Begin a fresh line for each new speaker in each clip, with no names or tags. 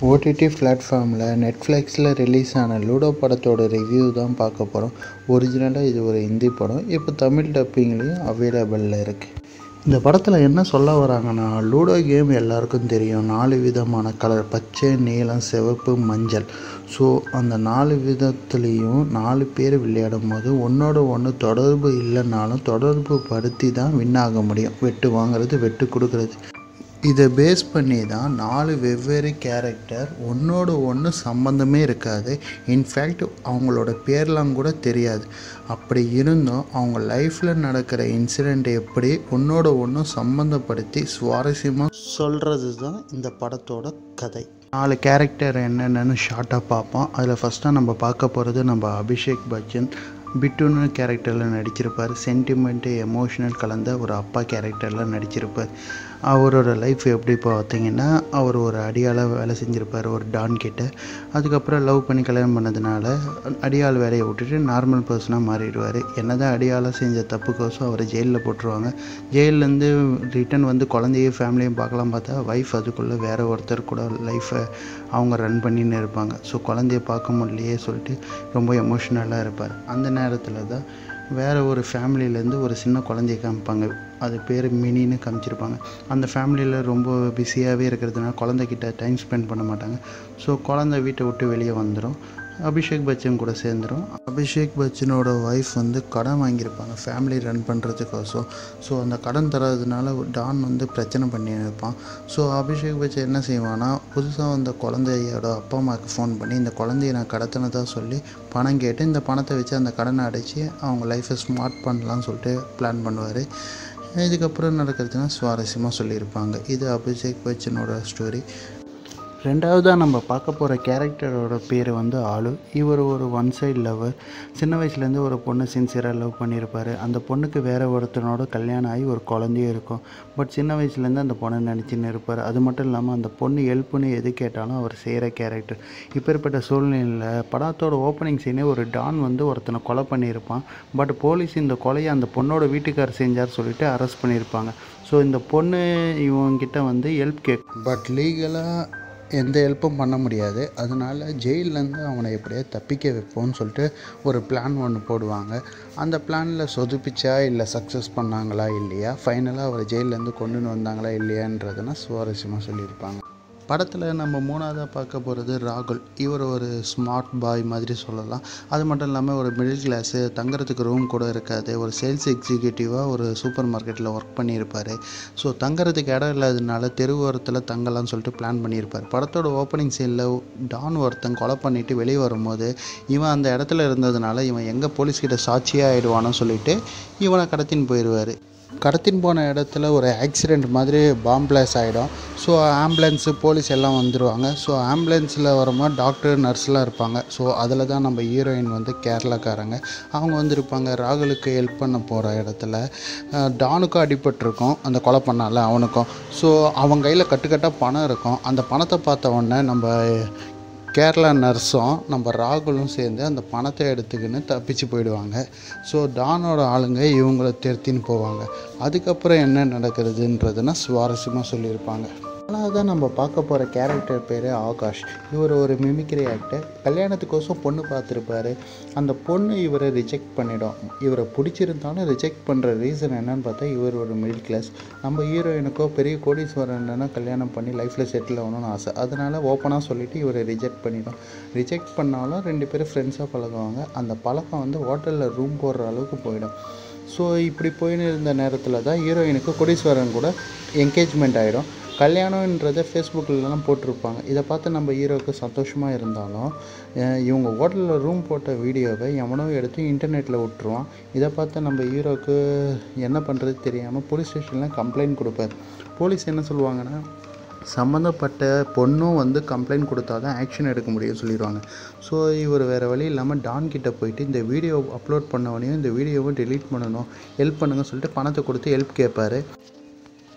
OTT பிளாட்ஃபார்மில் நெட்ஃப்ளிக்ஸில் release ஆன லூடோ படத்தோட ரிவ்யூ தான் பார்க்க போகிறோம் ஒரிஜினலாக இது ஒரு ஹிந்தி படம் இப்போ தமிழ் டப்பிங்லேயும் அவைலபிளில் இருக்குது இந்த படத்தில் என்ன சொல்ல வராங்கன்னா லூடோ கேம் எல்லாருக்கும் தெரியும் நாலு விதமான கலர் பச்சை நீலம் சிவப்பு மஞ்சள் ஸோ அந்த நாலு விதத்துலேயும் நாலு பேர் விளையாடும் போது ஒன்றோட ஒன்று தொடர்பு இல்லைனாலும் தொடர்பு படுத்தி தான் வின் ஆக முடியும் வெட்டு வாங்குறது வெட்டு கொடுக்கறது இதை பேஸ் பண்ணி தான் நாலு வெவ்வேறு கேரக்டர் ஒன்றோட ஒன்று சம்மந்தமே இருக்காது இன்ஃபேக்ட் அவங்களோட பேர்லாம் கூட தெரியாது அப்படி இருந்தும் அவங்க லைஃப்பில் நடக்கிற இன்சிடெண்ட் எப்படி ஒன்றோட ஒன்று சம்மந்தப்படுத்தி சுவாரஸ்யமாக சொல்கிறது தான் இந்த படத்தோட கதை நாலு கேரக்டர் என்னென்னு ஷார்ட்டாக பார்ப்போம் அதில் ஃபஸ்ட்டாக நம்ம பார்க்க போகிறது நம்ம அபிஷேக் பச்சன் பிட்டுன்னு கேரக்டரில் நடிச்சிருப்பார் சென்டிமெண்ட்டு எமோஷனல் கலந்த ஒரு அப்பா கேரக்டரில் நடிச்சிருப்பார் அவரோட லைஃப் எப்படி பார்த்தீங்கன்னா அவர் ஒரு அடியாளாக வேலை செஞ்சுருப்பார் ஒரு டான் கிட்ட அதுக்கப்புறம் லவ் பண்ணி கல்யாணம் பண்ணதுனால அடியாள் வேலையை விட்டுட்டு நார்மல் பர்சனாக மாறிடுவார் என்ன தான் அடியாளாக செஞ்ச தப்புக்கோசம் அவரை ஜெயிலில் போட்டுருவாங்க ஜெயிலேருந்து ரிட்டன் வந்து குழந்தையும் ஃபேமிலியும் பார்க்கலாம் பார்த்தா ஒய்ஃப் அதுக்குள்ளே வேறு ஒருத்தர் கூட லைஃப்பை அவங்க ரன் பண்ணின்னு இருப்பாங்க ஸோ குழந்தைய பார்க்க முடியலையே சொல்லிட்டு ரொம்ப எமோஷ்னலாக இருப்பார் அந்த நேரத்தில் தான் வேறு ஒரு ஃபேமிலியிலேருந்து ஒரு சின்ன குழந்தைய காமிப்பாங்க அது பேர் மினின்னு காமிச்சிருப்பாங்க அந்த ஃபேமிலியில் ரொம்ப பிஸியாகவே இருக்கிறதுனால குழந்தைகிட்ட டைம் ஸ்பெண்ட் பண்ண மாட்டாங்க ஸோ குழந்தை வீட்டை விட்டு வெளியே வந்துடும் அபிஷேக் பச்சன் கூட சேர்ந்துடும் அபிஷேக் பச்சனோட ஒய்ஃப் வந்து கடன் வாங்கியிருப்பாங்க ஃபேமிலி ரன் பண்ணுறதுக்கோசம் ஸோ அந்த கடன் தராததுனால டான் வந்து பிரச்சனை பண்ணி இருப்பான் ஸோ அபிஷேக் பச்சன் என்ன செய்வான்னா புதுசாக வந்த குழந்தையோட அப்பா அம்மாவுக்கு ஃபோன் பண்ணி இந்த குழந்தைய நான் கடத்தினதாக சொல்லி பணம் கேட்டு இந்த பணத்தை வச்சு அந்த கடனை அடைச்சி அவங்க லைஃப்பை ஸ்மார்ட் பண்ணலான்னு சொல்லிட்டு பிளான் பண்ணுவார் இதுக்கப்புறம் நடக்கிறதுனா சுவாரஸ்யமாக சொல்லியிருப்பாங்க இது அபிஷேக் பச்சனோட ஸ்டோரி ரெண்டாவதாக நம்ம பார்க்க போகிற கேரக்டரோட பேர் வந்து ஆளு இவர் ஒரு ஒன் சைடு லவர் சின்ன வயசுலேருந்து ஒரு பொண்ணு சின்சியராக லவ் பண்ணியிருப்பார் அந்த பொண்ணுக்கு வேறு ஒருத்தனோட கல்யாணம் ஆகி ஒரு குழந்தையும் இருக்கும் பட் சின்ன வயசுலேருந்து அந்த பொண்ணை நினச்சின்னு இருப்பார் அது மட்டும் இல்லாமல் அந்த பொண்ணு ஹெல்ப்னு எது கேட்டாலும் அவர் செய்கிற கேரக்டர் இப்பேற்பட்ட சூழ்நிலையில் படத்தோட ஓப்பனிங் சீனே ஒரு டான் வந்து ஒருத்தனை கொலை பண்ணியிருப்பான் பட் போலீஸ் இந்த கொலையை அந்த பொண்ணோட வீட்டுக்காரர் செஞ்சார் சொல்லிட்டு அரெஸ்ட் பண்ணியிருப்பாங்க ஸோ இந்த பொண்ணு இவங்கிட்ட வந்து ஹெல்ப் கேக் பட் லீகலாக எந்த ஹெல்ப்பும் பண்ண முடியாது அதனால் ஜெயிலேருந்து அவனை எப்படியோ தப்பிக்க வைப்போம்னு சொல்லிட்டு ஒரு பிளான் ஒன்று போடுவாங்க அந்த பிளானில் சொதுப்பிச்சா இல்லை சக்ஸஸ் பண்ணாங்களா இல்லையா ஃபைனலாக அவர் ஜெயிலேருந்து கொண்டுன்னு வந்தாங்களா இல்லையான்றதுனா சுவாரஸ்யமாக சொல்லியிருப்பாங்க படத்தில் நம்ம மூணாவதாக பார்க்க போகிறது ராகுல் இவர் ஒரு ஸ்மார்ட் பாய் மாதிரி சொல்லலாம் அது மட்டும் இல்லாமல் ஒரு மிடில் கிளாஸு தங்குறதுக்கு ரூம் கூட இருக்காது ஒரு சேல்ஸ் எக்ஸிக்யூட்டிவாக ஒரு சூப்பர் மார்க்கெட்டில் ஒர்க் பண்ணியிருப்பார் ஸோ தங்குறதுக்கு இடம் இல்லாததுனால தெருவோரத்தில் தங்கலாம்னு சொல்லிட்டு பிளான் பண்ணியிருப்பார் படத்தோட ஓப்பனிங் சீனில் டான் ஒருத்தன் கொலை பண்ணிவிட்டு வெளியே வரும்போது இவன் அந்த இடத்துல இருந்ததுனால இவன் எங்கே போலீஸ்கிட்ட சாட்சியாக ஆகிடுவானோ சொல்லிட்டு இவனை கடத்தின்னு போயிடுவார் கடத்தின்னு போன இடத்துல ஒரு ஆக்சிடெண்ட் மாதிரி பாம் பிளாஸ் ஆகிடும் ஸோ ஆம்புலன்ஸு போலீஸ் எல்லாம் வந்துடுவாங்க ஸோ ஆம்புலன்ஸில் வரும்போது டாக்டர் நர்ஸ்லாம் இருப்பாங்க ஸோ அதில் தான் நம்ம ஹீரோயின் வந்து கேரளாக்காரங்க அவங்க வந்திருப்பாங்க ராகுலுக்கு ஹெல்ப் பண்ண போகிற இடத்துல டானுக்கும் அடிபட்டிருக்கும் அந்த கொலை பண்ணால அவனுக்கும் ஸோ அவன் கையில் கட்டுக்கட்டாக பணம் இருக்கும் அந்த பணத்தை பார்த்த உடனே நம்ம கேரளா நர்ஸும் நம்ம ராகுலும் சேர்ந்து அந்த பணத்தை எடுத்துக்கின்னு தப்பிச்சு போயிடுவாங்க ஸோ டானோட ஆளுங்க இவங்கள திருத்தின்னு போவாங்க அதுக்கப்புறம் என்ன நடக்கிறதுன்றதுன்னா சுவாரஸ்யமாக சொல்லியிருப்பாங்க தான் நம்ம பார்க்க போகிற கேரக்டர் பேர் ஆகாஷ் இவர் ஒரு மிமிக்ரி ஆக்டர் கல்யாணத்துக்கோசம் பொண்ணு பார்த்துருப்பாரு அந்த பொண்ணு இவரை ரிஜெக்ட் பண்ணிடும் இவரை பிடிச்சிருந்தாலும் ரிஜெக்ட் பண்ணுற ரீசன் என்னன்னு பார்த்தா இவர் ஒரு மிடில் கிளாஸ் நம்ம ஹீரோயினுக்கோ பெரிய கோடீஸ்வரன்னா கல்யாணம் பண்ணி லைஃப்பில் செட்டில் ஆகணும்னு ஆசை அதனால் ஓப்பனாக சொல்லிவிட்டு இவரை ரிஜெக்ட் பண்ணிடும் ரிஜெக்ட் பண்ணாலும் ரெண்டு பேரும் ஃப்ரெண்ட்ஸாக பழகுவாங்க அந்த பழக்கம் வந்து ஹோட்டலில் ரூம் போடுற அளவுக்கு போயிடும் ஸோ இப்படி போயின்னு இருந்த நேரத்தில் தான் ஹீரோயினுக்கு கோடீஸ்வரன் கூட என்கேஜ்மெண்ட் ஆகிடும் கல்யாணன்றதை ஃபேஸ்புக்கிலலாம் போட்டிருப்பாங்க இதை பார்த்து நம்ம ஹீரோவுக்கு சந்தோஷமாக இருந்தாலும் இவங்க ஹோட்டலில் ரூம் போட்ட வீடியோவை எவனோ எடுத்து இன்டர்நெட்டில் விட்டுருவான் இதை பார்த்து நம்ம ஹீரோவுக்கு என்ன பண்ணுறது தெரியாமல் போலீஸ் ஸ்டேஷனில் கம்ப்ளைண்ட் கொடுப்பார் போலீஸ் என்ன சொல்லுவாங்கன்னா சம்மந்தப்பட்ட பொண்ணும் வந்து கம்ப்ளைண்ட் கொடுத்தா தான் ஆக்ஷன் எடுக்க முடியும் சொல்லிடுவாங்க ஸோ இவர் வேறு வழி இல்லாமல் டான் கிட்டே போயிட்டு இந்த வீடியோ அப்லோட் பண்ணவனையும் இந்த வீடியோவை டெலீட் பண்ணணும் ஹெல்ப் பண்ணுங்க சொல்லிட்டு பணத்தை கொடுத்து ஹெல்ப் கேட்பாரு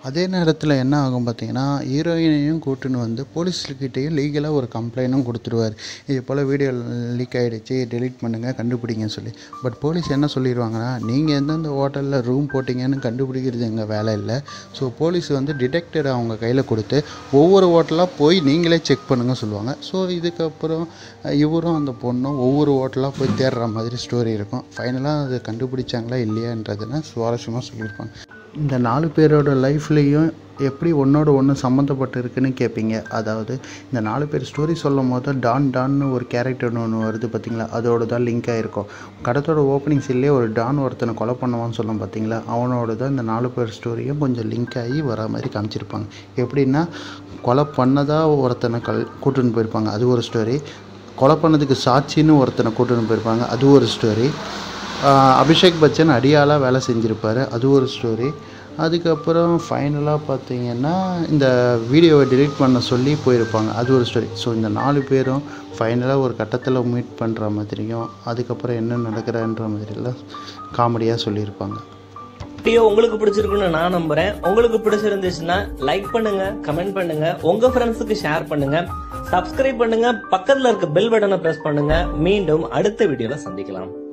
அதே நேரத்தில் என்ன ஆகும் பார்த்தீங்கன்னா ஹீரோயினையும் கூட்டுன்னு வந்து போலீஸ்கிட்டையும் லீகலாக ஒரு கம்ப்ளைண்ட்டும் கொடுத்துருவார் இது போல் வீடியோ லீக் ஆகிடுச்சு டெலீட் பண்ணுங்கள் கண்டுபிடிங்கன்னு சொல்லி பட் போலீஸ் என்ன சொல்லிடுவாங்கன்னா நீங்கள் எந்தெந்த ஹோட்டலில் ரூம் போட்டிங்கன்னு கண்டுபிடிக்கிறது எங்கள் வேலை இல்லை ஸோ போலீஸ் வந்து டிடெக்டர் அவங்க கையில் கொடுத்து ஒவ்வொரு ஹோட்டலாக போய் நீங்களே செக் பண்ணுங்க சொல்லுவாங்க ஸோ இதுக்கப்புறம் இவரும் அந்த பொண்ணும் ஒவ்வொரு ஹோட்டலாக போய் தேடுற மாதிரி ஸ்டோரி இருக்கும் ஃபைனலாக அது கண்டுபிடிச்சாங்களா இல்லையான்றதுன்னு சுவாரஸ்யமாக சொல்லியிருப்பாங்க இந்த நாலு பேரோட லைஃப்லேயும் எப்படி ஒன்றோட ஒன்று சம்மந்தப்பட்டு இருக்குன்னு கேட்பீங்க அதாவது இந்த நாலு பேர் ஸ்டோரி சொல்லும் போது டான் டான்னு ஒரு கேரக்டர் ஒன்று வருது பார்த்தீங்களா அதோட தான் லிங்க் ஆகிருக்கும் கடத்தோட ஓப்பனிங் சீன்லேயே ஒரு டான் ஒருத்தனை கொலை பண்ணுவான்னு சொல்லும் பார்த்தீங்களா அவனோட தான் இந்த நாலு பேர் ஸ்டோரியும் கொஞ்சம் லிங்க் ஆகி வர மாதிரி காமிச்சிருப்பாங்க எப்படின்னா கொலை பண்ணதாக ஒருத்தனை கல் கூட்டுன்னு போயிருப்பாங்க அது ஒரு ஸ்டோரி கொலை பண்ணதுக்கு சாட்சின்னு ஒருத்தனை கூட்டுன்னு போயிருப்பாங்க அது ஒரு ஸ்டோரி அபிஷேக் பச்சன் அடியாளாக வேலை செஞ்சுருப்பார் அது ஒரு ஸ்டோரி அதுக்கப்புறம் ஃபைனலாக பார்த்தீங்கன்னா இந்த வீடியோவை delete பண்ண சொல்லி போயிருப்பாங்க அது ஒரு ஸ்டோரி ஸோ இந்த நாலு பேரும் ஃபைனலாக ஒரு கட்டத்தில் மீட் பண்ணுற மாதிரியும் அதுக்கப்புறம் என்ன நடக்கிறன்ற மாதிரிலாம் காமெடியாக சொல்லியிருப்பாங்க
வீடியோ உங்களுக்கு பிடிச்சிருக்குன்னு நான் நம்புறேன் உங்களுக்கு பிடிச்சிருந்துச்சுன்னா லைக் பண்ணுங்க கமெண்ட் பண்ணுங்க உங்க ஃப்ரெண்ட்ஸுக்கு ஷேர் பண்ணுங்க சப்ஸ்கிரைப் பண்ணுங்க பக்கத்துல இருக்க பெல் பட்டனை பிரஸ் பண்ணுங்க மீண்டும் அடுத்த வீடியோல சந்திக்கலாம்